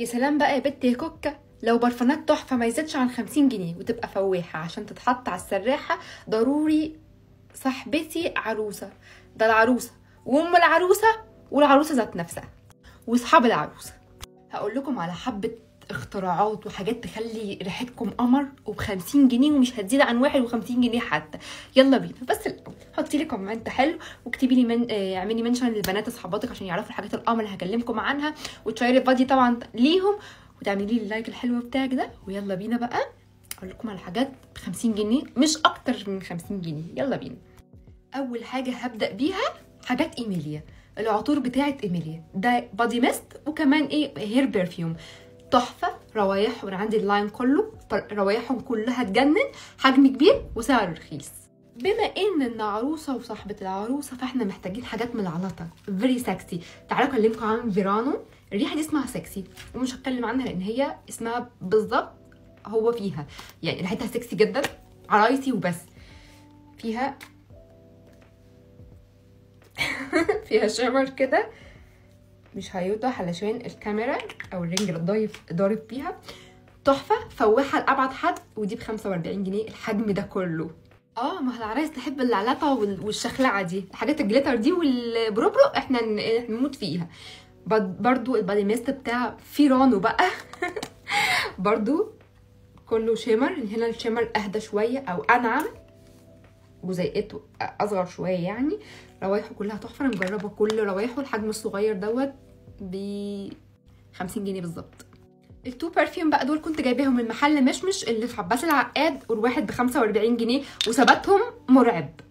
يا سلام بقى يا بت يا كوكا لو برفانات تحفه ما يزيدش عن 50 جنيه وتبقى فواحه عشان تتحط على السراحه ضروري صاحبتي عروسه ده العروسه وام العروسه والعروسه ذات نفسها واصحاب العروسه هقول لكم على حبه اختراعات وحاجات تخلي ريحتكم قمر وب 50 جنيه ومش هتزيد عن 51 جنيه حتى يلا بينا بس الاول حطي لي كومنت حلو واكتبي لي من آه، اعملي منشن للبنات اصحاباتك عشان يعرفوا الحاجات القمر اللي هكلمكم عنها وتشيري الفيديو طبعا ليهم وتعملي لي اللايك الحلو بتاعك ده ويلا بينا بقى اقول لكم على حاجات ب 50 جنيه مش اكتر من 50 جنيه يلا بينا اول حاجه هبدا بيها حاجات ايميليا العطور بتاعه ايميليا ده بادي ميست وكمان ايه هير برفيوم تحفه روايح وانا عندي اللاين كله روايحهم كلها تجنن حجم كبير وسعر رخيص بما ان ان عروسه وصاحبه العروسه فاحنا محتاجين حاجات ملعلطه فيري سكسي تعالوا اكلمكم عن فيرانو الريحه دي اسمها سكسي ومش هتكلم عنها لان هي اسمها بالظبط هو فيها يعني ريحتها سكسي جدا عرايسي وبس فيها فيها شمر كده مش هيوضح علشان الكاميرا او الرنج اللي ضايف ضارب فيها تحفه فواحه لابعد حد ودي ب 45 جنيه الحجم ده كله اه ما هو العرايس تحب اللعلطه وال- والشخلعه دي حاجات الجليتر دي والبروبرو احنا ن- إحنا نموت فيها بد- برضو البادي ميست بتاع فيرانو بقى برضو كله شيمر هنا الشيمر اهدى شويه او انعم جزيئته اصغر شويه يعني روايحه كلها تحفه انا مجربه كل روايحه الحجم الصغير دوت ب 50 جنيه بالظبط التو برفيوم بقى دول كنت جايباهم من محل مشمش اللي في عباس العقاد والواحد ب 45 جنيه وثباتهم مرعب